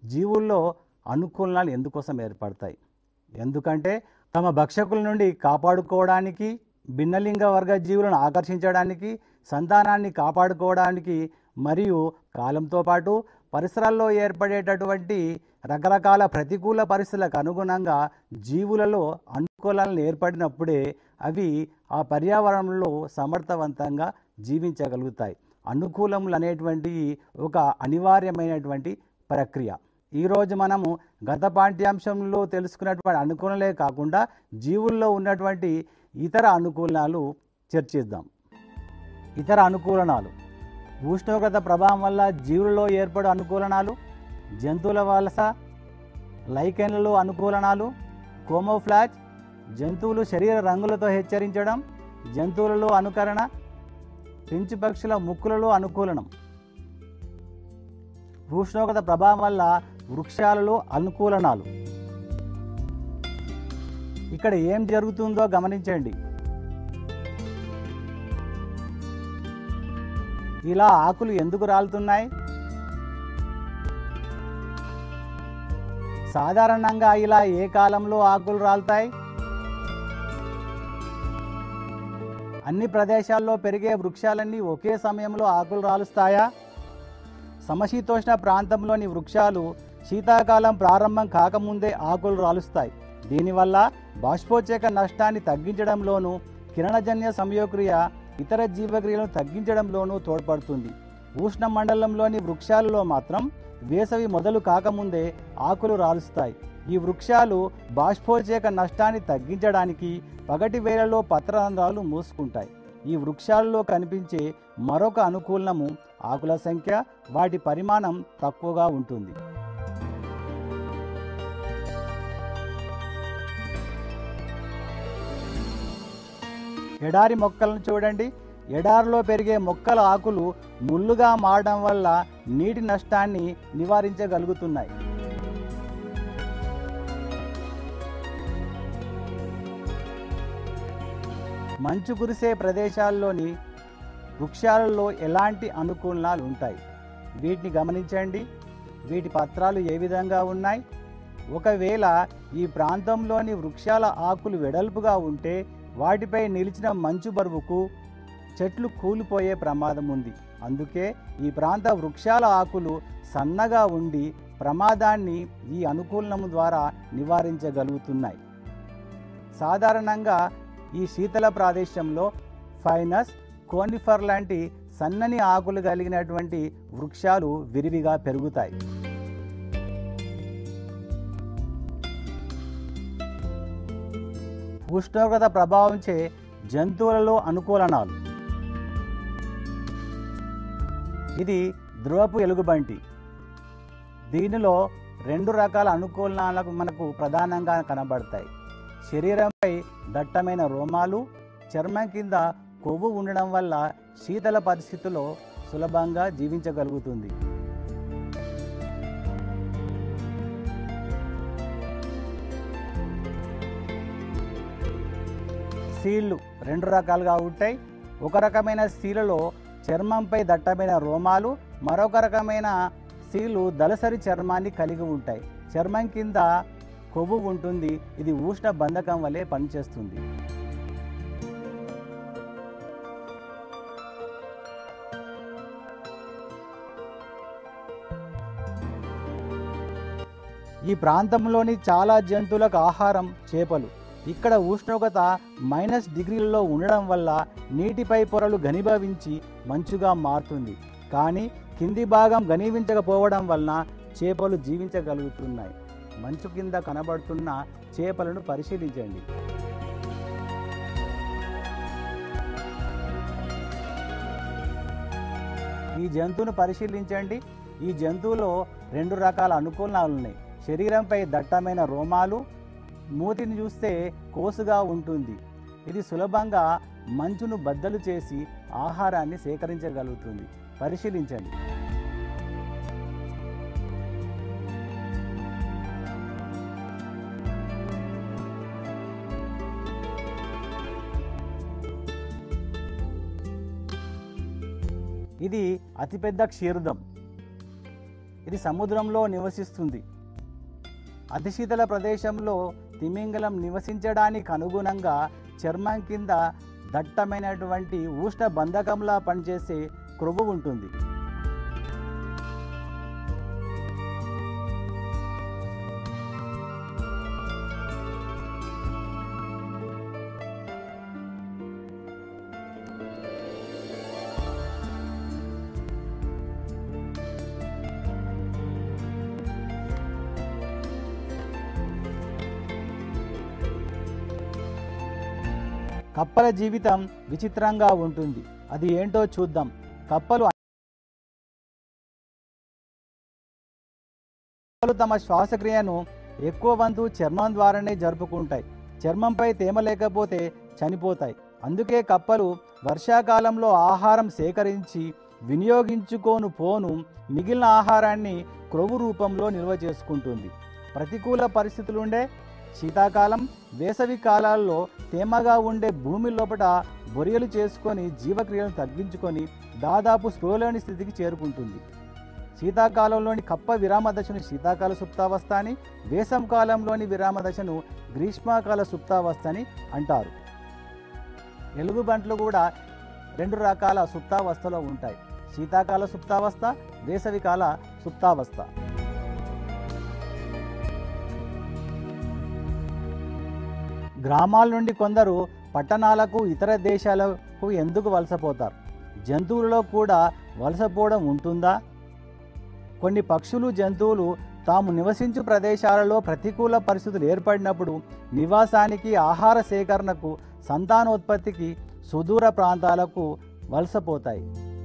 జీవుల్లో అనుకూలనాలు ఎందుకోసం ఏర్పడతాయి ఎందుకంటే తమ భక్షకుల నుండి కాపాడుకోవడానికి భిన్నలింగ వర్గ జీవులను ఆకర్షించడానికి సంతానాన్ని కాపాడుకోవడానికి మరియు కాలంతో పాటు పరిసరాల్లో ఏర్పడేటటువంటి రకరకాల ప్రతికూల పరిస్థితులకు అనుగుణంగా జీవులలో అనుకూలాలను ఏర్పడినప్పుడే అవి ఆ పర్యావరణంలో సమర్థవంతంగా జీవించగలుగుతాయి అనుకూలములు అనేటువంటివి ఒక అనివార్యమైనటువంటి ప్రక్రియ ఈరోజు మనము గత పాఠ్యాంశంలో తెలుసుకున్నటువంటి అనుకూలలే కాకుండా జీవుల్లో ఉన్నటువంటి ఇతర అనుకూలనాలు చర్చిద్దాం ఇతర అనుకూలనాలు ఉష్ణోగ్రత ప్రభావం వల్ల జీవులలో ఏర్పడే అనుకూలనాలు జంతువుల వలస లైకెన్లలో అనుకూలనాలు కోమోఫ్లాజ్ జంతువులు శరీర రంగులతో హెచ్చరించడం జంతువులలో అనుకరణ పెంచు పక్షుల ముక్కులలో అనుకూలనం ఉష్ణోగ్రత ప్రభావం వల్ల వృక్షాలలో అనుకూలనాలు ఇక్కడ ఏం జరుగుతుందో గమనించండి ఇలా ఆకులు ఎందుకు రాలుతున్నాయి సాధారణంగా ఇలా ఏ కాలంలో ఆకులు రాలుతాయి అన్ని ప్రదేశాల్లో పెరిగే వృక్షాలన్నీ ఒకే సమయంలో ఆకులు రాలుస్తాయా సమశీతోష్ణ ప్రాంతంలోని వృక్షాలు శీతాకాలం ప్రారంభం కాకముందే ఆకులు రాలుస్తాయి దీనివల్ల బాష్పోచ్చేక నష్టాన్ని తగ్గించడంలోనూ కిరణజన్య సంయోక్రియ ఇతర జీవక్రియలను తగ్గించడంలోనూ తోడ్పడుతుంది ఉష్ణ మండలంలోని వృక్షాలలో మాత్రం వేసవి మొదలు కాకముందే ఆకులు రాలుస్తాయి ఈ వృక్షాలు బాష్పోచ్చేక నష్టాన్ని తగ్గించడానికి పగటి వేళలో పత్రరంధ్రాలు మూసుకుంటాయి ఈ వృక్షాలలో కనిపించే మరొక అనుకూలనము ఆకుల సంఖ్య వాటి పరిమాణం తక్కువగా ఉంటుంది ఎడారి మొక్కలను చూడండి ఎడారిలో పెరిగే మొక్కల ఆకులు ముళ్ళుగా మారడం వల్ల నీటి నష్టాన్ని నివారించగలుగుతున్నాయి మంచు కురిసే ప్రదేశాల్లోని వృక్షాలలో ఎలాంటి అనుకూలనాలు ఉంటాయి వీటిని గమనించండి వీటి పత్రాలు ఏ విధంగా ఉన్నాయి ఒకవేళ ఈ ప్రాంతంలోని వృక్షాల ఆకులు వెడల్పుగా ఉంటే వాటిపై నిలిచిన మంచు బరువుకు చెట్లు కూలిపోయే ప్రమాదం ఉంది అందుకే ఈ ప్రాంత వృక్షాల ఆకులు సన్నగా ఉండి ప్రమాదాన్ని ఈ అనుకూలనము ద్వారా నివారించగలుగుతున్నాయి సాధారణంగా ఈ శీతల ప్రదేశంలో ఫైనస్ కోనిఫర్ లాంటి సన్నని ఆకులు కలిగినటువంటి వృక్షాలు విరివిగా పెరుగుతాయి ఉష్ణోగ్రత ప్రభావంచే జంతువులలో అనుకూలనాలు ఇది ధ్రువపు ఎలుగుబంటి దీనిలో రెండు రకాల అనుకూలనాలకు మనకు ప్రధానంగా కనబడతాయి శరీరంపై దట్టమైన రోమాలు చర్మం కింద కొవ్వు ఉండడం వల్ల శీతల పరిస్థితుల్లో సులభంగా జీవించగలుగుతుంది సీళ్ళు రెండు రకాలుగా ఉంటాయి ఒక రకమైన సీలలో చర్మంపై దట్టమైన రోమాలు మరొక రకమైన సీలు దళసరి చర్మాన్ని కలిగి ఉంటాయి చర్మం కింద కొవ్వు ఉంటుంది ఇది ఉష్ణ బంధకం వలె పనిచేస్తుంది ఈ ప్రాంతంలోని చాలా జంతువులకు ఆహారం చేపలు ఇక్కడ ఉష్ణోగ్రత మైనస్ డిగ్రీలలో ఉండడం వల్ల నీటిపై పొరలు ఘనీభవించి మంచుగా మారుతుంది కానీ కింది భాగం ఘనీవించకపోవడం వలన చేపలు జీవించగలుగుతున్నాయి మంచు కింద కనబడుతున్న చేపలను పరిశీలించండి ఈ జంతువును పరిశీలించండి ఈ జంతువులో రెండు రకాల అనుకూలనాలు ఉన్నాయి శరీరంపై దట్టమైన రోమాలు మూతిని చూస్తే కోసుగా ఉంటుంది ఇది సులభంగా మంచును బద్దలు చేసి ఆహారాన్ని సేకరించగలుగుతుంది పరిశీలించండి ఇది అతిపెద్ద క్షీరదం ఇది సముద్రంలో నివసిస్తుంది అతి శీతల ప్రదేశంలో తిమింగలం నివసించడానికి అనుగుణంగా చర్మం కింద దట్టమైనటువంటి ఉష్ణ బంధకంలా పనిచేసే క్రొవ్వు ఉంటుంది కప్పల జీవితం విచిత్రంగా ఉంటుంది అది ఏంటో చూద్దాం కప్పలు కప్పలు తమ శ్వాసక్రియను ఎక్కువ వంతు చర్మం ద్వారానే జరుపుకుంటాయి చర్మంపై తేమ లేకపోతే చనిపోతాయి అందుకే కప్పలు వర్షాకాలంలో ఆహారం సేకరించి వినియోగించుకోను పోను మిగిలిన ఆహారాన్ని క్రొవ్వు రూపంలో నిల్వ చేసుకుంటుంది ప్రతికూల పరిస్థితులుండే శీతాకాలం వేసవి కాలాల్లో తేమగా ఉండే భూమి లోపల బొరియలు చేసుకొని జీవక్రియలను తగ్గించుకొని దాదాపు స్పృహలోని స్థితికి చేరుకుంటుంది శీతాకాలంలోని కప్ప విరామ దశను శీతాకాల సుప్తావస్థ అని వేసవి కాలంలోని విరామ దశను గ్రీష్మకాల సుప్తావస్థ అని అంటారు ఎలుగుబంట్లు కూడా రెండు రకాల సుప్తావస్థలో ఉంటాయి శీతాకాల సుప్తావస్థ వేసవికాల సుప్తావస్థ గ్రామాల నుండి కొందరు పట్టణాలకు ఇతర దేశాలకు ఎందుకు వలసపోతారు జంతువులలో కూడా వలసపోవడం ఉంటుందా కొన్ని పక్షులు జంతువులు తాము నివసించు ప్రదేశాలలో ప్రతికూల పరిస్థితులు ఏర్పడినప్పుడు నివాసానికి ఆహార సేకరణకు సంతానోత్పత్తికి సుదూర ప్రాంతాలకు వలసపోతాయి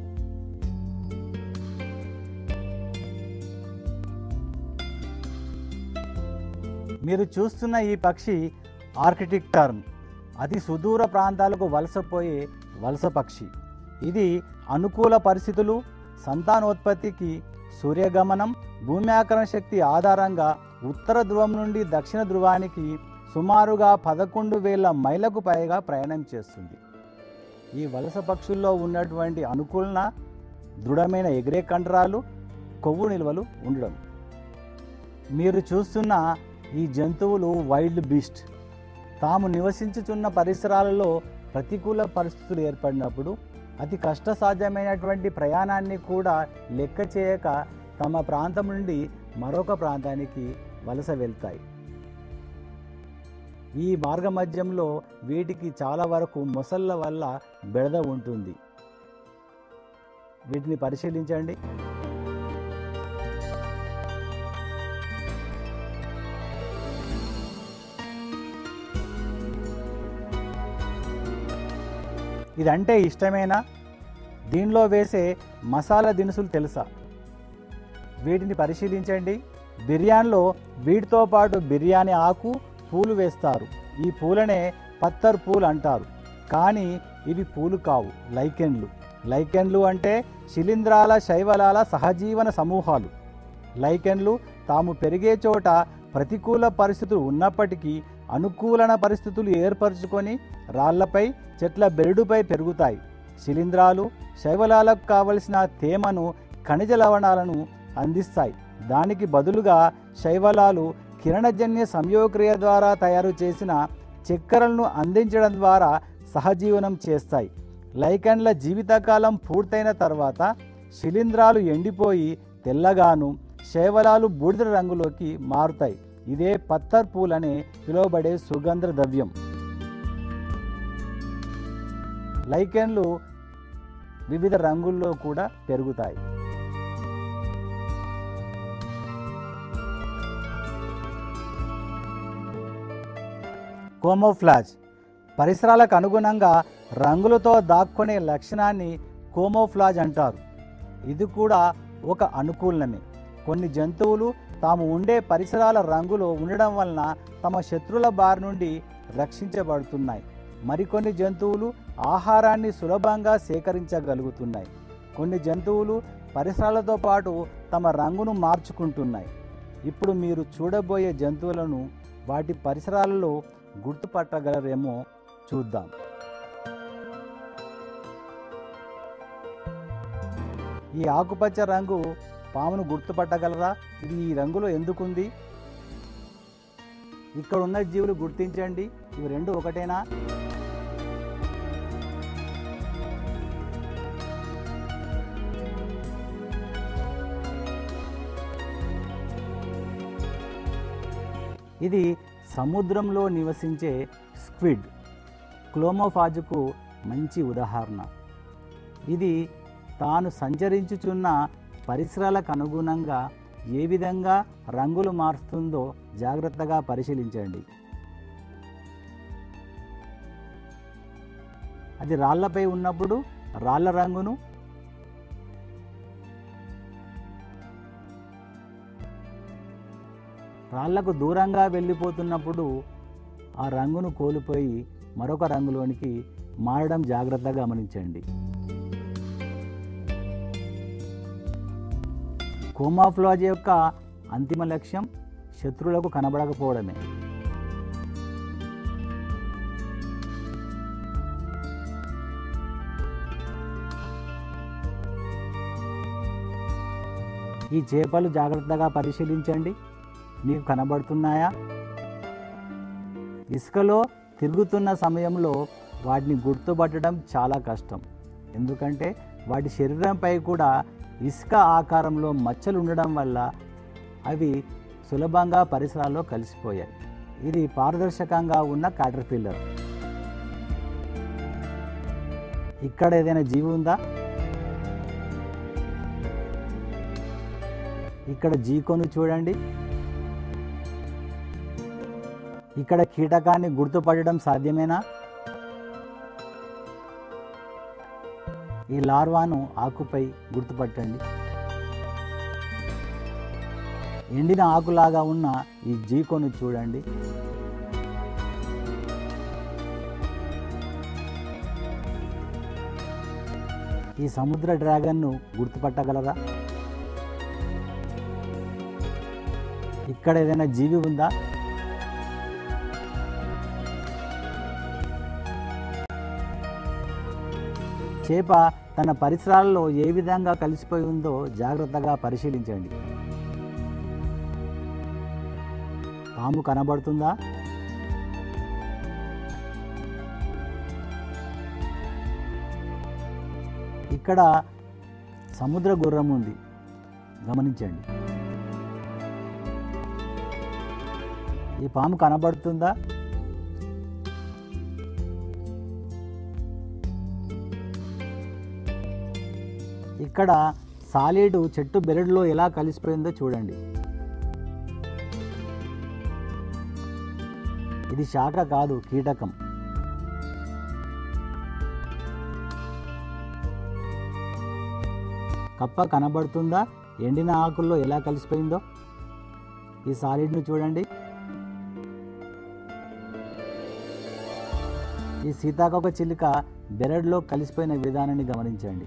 మీరు చూస్తున్న ఈ పక్షి ఆర్కిటిక్ టర్మ్ అతి సుదూర ప్రాంతాలకు వలసపోయే వలస పక్షి ఇది అనుకూల పరిస్థితులు సంతానోత్పత్తికి సూర్యగమనం భూమి ఆకర్షణ శక్తి ఆధారంగా ఉత్తర ధ్రువం నుండి దక్షిణ ధ్రువానికి సుమారుగా పదకొండు వేల మైళ్ళకు పైగా ప్రయాణం చేస్తుంది ఈ వలస పక్షుల్లో ఉన్నటువంటి అనుకూలన దృఢమైన ఎగిరే కండరాలు కొవ్వు నిల్వలు ఉండడం మీరు చూస్తున్న ఈ జంతువులు వైల్డ్ బీస్ట్ తాము నివసించుచున్న పరిసరాలలో ప్రతికూల పరిస్థితులు ఏర్పడినప్పుడు అతి కష్టసాధ్యమైనటువంటి ప్రయాణాన్ని కూడా లెక్క చేయక తమ ప్రాంతం నుండి మరొక ప్రాంతానికి వలస వెళ్తాయి ఈ మార్గ మధ్యంలో వీటికి చాలా వరకు మొసళ్ళ వల్ల బెడద ఉంటుంది వీటిని పరిశీలించండి ఇదంటే ఇష్టమేనా దీనిలో వేసే మసాలా దినుసులు తెలుసా వీటిని పరిశీలించండి బిర్యానీలో వీటితో పాటు బిర్యానీ ఆకు పూలు వేస్తారు ఈ పూలనే పత్తర్ పూలు అంటారు కానీ ఇవి పూలు కావు లైకెన్లు లైకెన్లు అంటే శిలీంధ్రాల శైవలాల సహజీవన సమూహాలు లైకెన్లు తాము పెరిగే చోట ప్రతికూల పరిస్థితులు ఉన్నప్పటికీ అనుకూలన పరిస్థితులు ఏర్పరచుకొని రాళ్లపై చెట్ల బెరడుపై పెరుగుతాయి శిలీంధ్రాలు శైవలాలకు కావలసిన తేమను ఖనిజ లవణాలను అందిస్తాయి దానికి బదులుగా శైవలాలు కిరణజన్య సంయోగక్రియ ద్వారా తయారు చేసిన చక్కెరలను అందించడం ద్వారా సహజీవనం చేస్తాయి లైకన్ల జీవితకాలం పూర్తయిన తర్వాత శిలీంధ్రాలు ఎండిపోయి తెల్లగాను శైవలాలు బూడిద రంగులోకి మారుతాయి ఇదే పత్తర్ పూల్ అనే పిలువబడే సుగంధ ద్రవ్యం లైకెన్లు వివిధ రంగుల్లో కూడా పెరుగుతాయి కోమోఫ్లాజ్ పరిసరాలకు అనుగుణంగా రంగులతో దాక్కునే లక్షణాన్ని కోమోఫ్లాజ్ అంటారు ఇది కూడా ఒక అనుకూలనమే కొన్ని జంతువులు తాము ఉండే పరిసరాల రంగులో ఉండడం వలన తమ శత్రుల బారి నుండి రక్షించబడుతున్నాయి మరికొన్ని జంతువులు ఆహారాన్ని సులభంగా సేకరించగలుగుతున్నాయి కొన్ని జంతువులు పరిసరాలతో పాటు తమ రంగును మార్చుకుంటున్నాయి ఇప్పుడు మీరు చూడబోయే జంతువులను వాటి పరిసరాలలో గుర్తుపట్టగలరేమో చూద్దాం ఈ ఆకుపచ్చ రంగు పామును గుర్తుపట్టగలరా ఇది ఈ రంగులో ఎందుకుంది ఇక్కడ ఉన్న జీవులు గుర్తించండి ఇవి రెండు ఒకటేనా ఇది సముద్రంలో నివసించే స్క్విడ్ క్లోమోఫాజుకు మంచి ఉదాహరణ ఇది తాను సంచరించుచున్న పరిసరాలకు అనుగుణంగా ఏ విధంగా రంగులు మారుస్తుందో జాగ్రత్తగా పరిశీలించండి అది రాళ్లపై ఉన్నప్పుడు రాళ్ల రంగును రాళ్లకు దూరంగా వెళ్ళిపోతున్నప్పుడు ఆ రంగును కోల్పోయి మరొక రంగులోనికి మారడం జాగ్రత్తగా గమనించండి కోమాఫ్లాజ్ యొక్క అంతిమ లక్ష్యం శత్రువులకు కనబడకపోవడమే ఈ చేపలు జాగ్రత్తగా పరిశీలించండి మీకు కనబడుతున్నాయా ఇసుకలో తిరుగుతున్న సమయంలో వాటిని గుర్తుపట్టడం చాలా కష్టం ఎందుకంటే వాటి శరీరంపై కూడా ఇసుక ఆకారంలో మచ్చలు ఉండడం వల్ల అవి సులభంగా పరిసరాల్లో కలిసిపోయాయి ఇది పారదర్శకంగా ఉన్న కాటర్పిల్లర్ ఇక్కడ ఏదైనా జీవి ఉందా ఇక్కడ జీకోను చూడండి ఇక్కడ కీటకాన్ని గుర్తుపట్టడం సాధ్యమేనా ఈ లార్వాను ఆకుపై గుర్తుపట్టండి ఎండిన ఆకులాగా ఉన్న ఈ జీకోను చూడండి ఈ సముద్ర డ్రాగన్ను గుర్తుపట్టగలరా ఇక్కడ ఏదైనా జీవి ఉందా చేప తన పరిసరాల్లో ఏ విధంగా కలిసిపోయి ఉందో జాగ్రత్తగా పరిశీలించండి పాము కనబడుతుందా ఇక్కడ సముద్ర గుర్రం ఉంది గమనించండి ఈ పాము కనబడుతుందా ఇక్కడ సాలీడు చెట్టు బెరడులో ఎలా కలిసిపోయిందో చూడండి ఇది శాఖ కాదు కీటకం కప్ప కనబడుతుందా ఎండిన ఆకుల్లో ఎలా కలిసిపోయిందో ఈ సాలిడ్ను చూడండి ఈ సీతాకొక చిలుక బెరడులో కలిసిపోయిన విధానాన్ని గమనించండి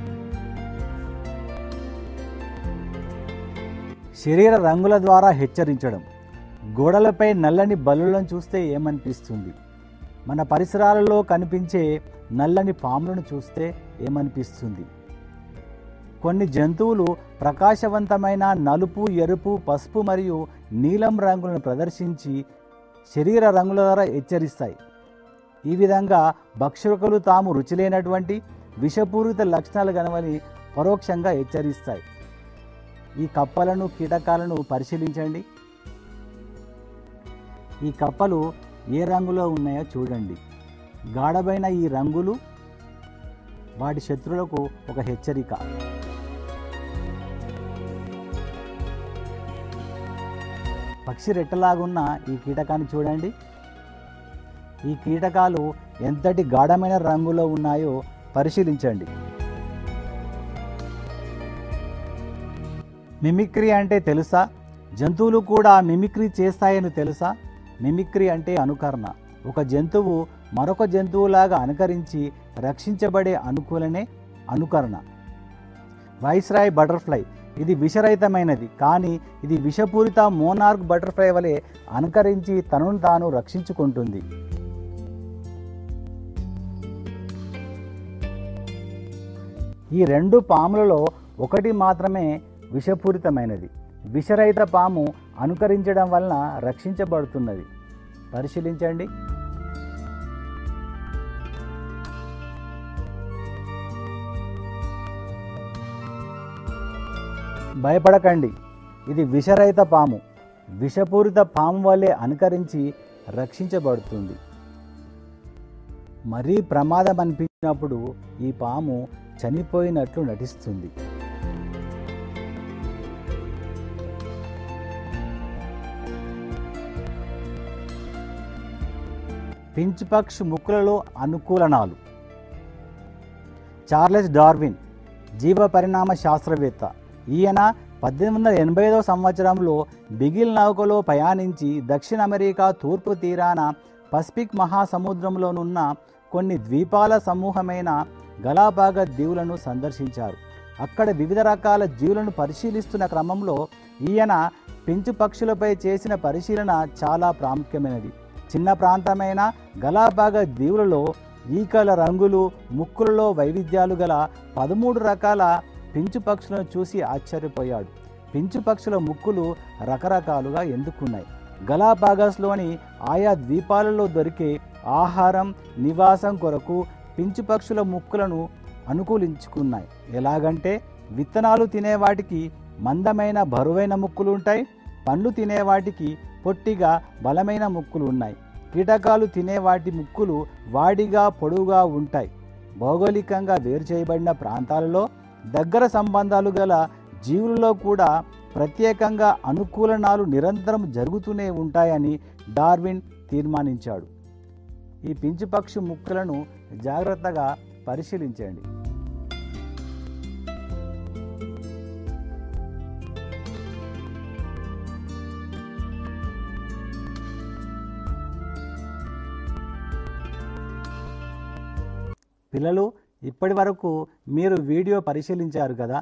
శరీర రంగుల ద్వారా హెచ్చరించడం గోడలపై నల్లని బల్లులను చూస్తే ఏమనిపిస్తుంది మన పరిసరాలలో కనిపించే నల్లని పాములను చూస్తే ఏమనిపిస్తుంది కొన్ని జంతువులు ప్రకాశవంతమైన నలుపు ఎరుపు పసుపు మరియు నీలం రంగులను ప్రదర్శించి శరీర రంగుల ద్వారా హెచ్చరిస్తాయి ఈ విధంగా భక్షకులు తాము రుచిలేనటువంటి విషపూరిత లక్షణాలు కనవని పరోక్షంగా హెచ్చరిస్తాయి ఈ కప్పలను కీటకాలను పరిశీలించండి ఈ కప్పలు ఏ రంగులో ఉన్నాయో చూడండి గాఢమైన ఈ రంగులు వాటి శత్రువులకు ఒక హెచ్చరిక పక్షి రెట్టలాగున్న ఈ కీటకాన్ని చూడండి ఈ కీటకాలు ఎంతటి గాఢమైన రంగులో ఉన్నాయో పరిశీలించండి మిమిక్రీ అంటే తెలుసా జంతువులు కూడా మిమిక్రీ చేస్తాయని తెలుసా మిమిక్రీ అంటే అనుకరణ ఒక జంతువు మరొక జంతువులాగా అనుకరించి రక్షించబడే అనుకూలనే అనుకరణ వైస్రాయ్ బటర్ఫ్లై ఇది విషరహితమైనది కానీ ఇది విషపూరిత మోనార్క్ బటర్ఫ్లై వలె అనుకరించి తనను తాను రక్షించుకుంటుంది ఈ రెండు పాములలో ఒకటి మాత్రమే విషపూరితమైనది విషరహిత పాము అనుకరించడం వలన రక్షించబడుతున్నది పరిశీలించండి భయపడకండి ఇది విషరహిత పాము విషపూరిత పాము వలె అనుకరించి రక్షించబడుతుంది మరీ ప్రమాదం అనిపించినప్పుడు ఈ పాము చనిపోయినట్లు నటిస్తుంది పించ్పక్ష్ ముక్కులలో అనుకూలనాలు చార్లెస్ డార్విన్ జీవ పరిణామ శాస్త్రవేత్త ఈయన పద్దెనిమిది వందల ఎనభై ఐదవ సంవత్సరంలో బిగిల్ నౌకలో ప్రయాణించి దక్షిణ అమెరికా తూర్పు తీరాన పసిఫిక్ మహాసముద్రంలోనున్న కొన్ని ద్వీపాల సమూహమైన గలాపాగ దీవులను సందర్శించారు అక్కడ వివిధ రకాల జీవులను పరిశీలిస్తున్న క్రమంలో ఈయన పెంచు పక్షులపై చేసిన పరిశీలన చాలా ప్రాముఖ్యమైనది చిన్న ప్రాంతమైన గలాపాగ దీవులలో ఈకల రంగులు ముక్కులలో వైవిధ్యాలు గల పదమూడు రకాల పించు పక్షులను చూసి ఆశ్చర్యపోయాడు పించు పక్షుల ముక్కులు రకరకాలుగా ఎందుకున్నాయి గలాపాగస్లోని ఆయా ద్వీపాలలో దొరికే ఆహారం నివాసం కొరకు పించు పక్షుల ముక్కులను అనుకూలించుకున్నాయి ఎలాగంటే విత్తనాలు తినేవాటికి మందమైన బరువైన ముక్కులు ఉంటాయి పండ్లు తినేవాటికి పొట్టిగా బలమైన ముక్కులు ఉన్నాయి కీటకాలు తినే వాటి ముక్కులు వాడిగా పొడవుగా ఉంటాయి భౌగోళికంగా వేరు చేయబడిన ప్రాంతాలలో దగ్గర సంబంధాలు గల జీవులలో కూడా ప్రత్యేకంగా అనుకూలనాలు నిరంతరం జరుగుతూనే ఉంటాయని డార్విన్ తీర్మానించాడు ఈ పించుపక్షి ముక్కలను జాగ్రత్తగా పరిశీలించండి పిల్లలు ఇప్పటి వరకు మీరు వీడియో పరిశీలించారు కదా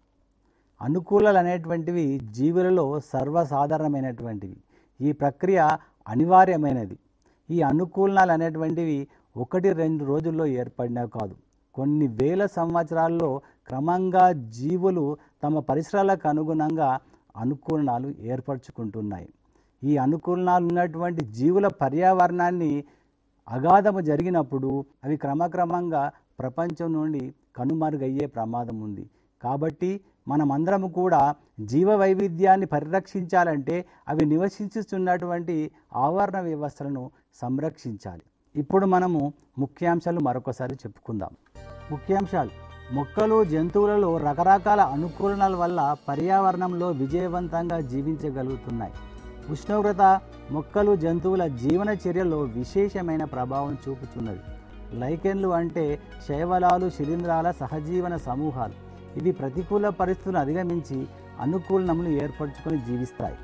అనుకూలలు అనేటువంటివి జీవులలో సర్వసాధారణమైనటువంటివి ఈ ప్రక్రియ అనివార్యమైనది ఈ అనుకూలనాలు అనేటువంటివి ఒకటి రెండు రోజుల్లో ఏర్పడినవి కాదు కొన్ని వేల సంవత్సరాల్లో క్రమంగా జీవులు తమ పరిసరాలకు అనుగుణంగా అనుకూలనాలు ఏర్పరచుకుంటున్నాయి ఈ అనుకూలనాలు ఉన్నటువంటి జీవుల పర్యావరణాన్ని అగాధము జరిగినప్పుడు అవి క్రమక్రమంగా ప్రపంచం నుండి కనుమరుగయ్యే ప్రమాదం ఉంది కాబట్టి మనమందరము కూడా జీవ వైవిధ్యాన్ని పరిరక్షించాలంటే అవి నివసించుతున్నటువంటి ఆవరణ వ్యవస్థలను సంరక్షించాలి ఇప్పుడు మనము ముఖ్యాంశాలు మరొకసారి చెప్పుకుందాం ముఖ్యాంశాలు మొక్కలు జంతువులలో రకరకాల అనుకూలనల వల్ల పర్యావరణంలో విజయవంతంగా జీవించగలుగుతున్నాయి ఉష్ణోగ్రత మొక్కలు జంతువుల జీవన చర్యలో విశేషమైన ప్రభావం చూపుతున్నది లైకెన్లు అంటే శైవలాలు శిలీంధ్రాల సహజీవన సమూహాలు ఇవి ప్రతికూల పరిస్థితులను అధిగమించి అనుకూలనములు ఏర్పరచుకొని జీవిస్తాయి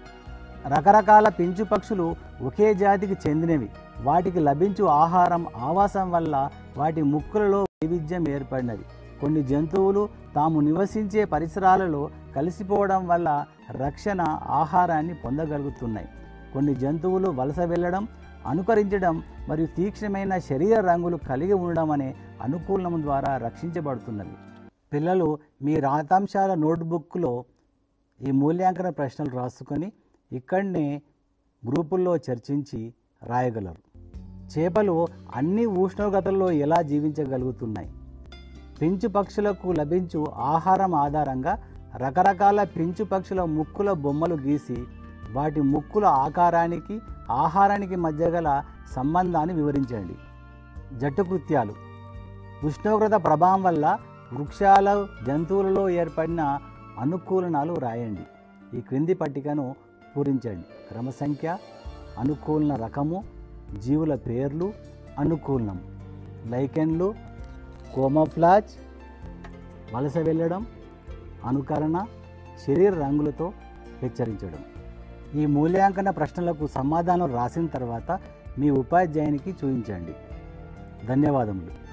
రకరకాల పించు పక్షులు ఒకే జాతికి చెందినవి వాటికి లభించు ఆహారం ఆవాసం వల్ల వాటి ముక్కులలో వైవిధ్యం ఏర్పడినది కొన్ని జంతువులు తాము నివసించే పరిసరాలలో కలిసిపోవడం వల్ల రక్షణ ఆహారాన్ని పొందగలుగుతున్నాయి కొన్ని జంతువులు వలస వెళ్ళడం అనుకరించడం మరియు తీక్ష్ణమైన శరీర రంగులు కలిగి ఉండడం అనే అనుకూలనం ద్వారా రక్షించబడుతున్నవి పిల్లలు మీ రాతాంశాల నోట్బుక్లో ఈ మూల్యాంకన ప్రశ్నలు రాసుకొని ఇక్కడనే గ్రూపుల్లో చర్చించి రాయగలరు చేపలు అన్ని ఉష్ణోగ్రతల్లో ఎలా జీవించగలుగుతున్నాయి పించు పక్షులకు లభించు ఆహారం ఆధారంగా రకరకాల పించు పక్షుల ముక్కుల బొమ్మలు గీసి వాటి ముక్కుల ఆకారానికి ఆహారానికి మధ్య గల సంబంధాన్ని వివరించండి జట్టు కృత్యాలు ఉష్ణోగ్రత ప్రభావం వల్ల వృక్షాల జంతువులలో ఏర్పడిన అనుకూలనాలు రాయండి ఈ క్రింది పట్టికను పూరించండి క్రమ సంఖ్య అనుకూలన రకము జీవుల పేర్లు అనుకూలనం లైకెన్లు కోమోఫ్లాజ్ వలస వెళ్ళడం అనుకరణ శరీర రంగులతో హెచ్చరించడం ఈ మూల్యాంకన ప్రశ్నలకు సమాధానం రాసిన తర్వాత మీ ఉపాధ్యాయునికి చూపించండి ధన్యవాదములు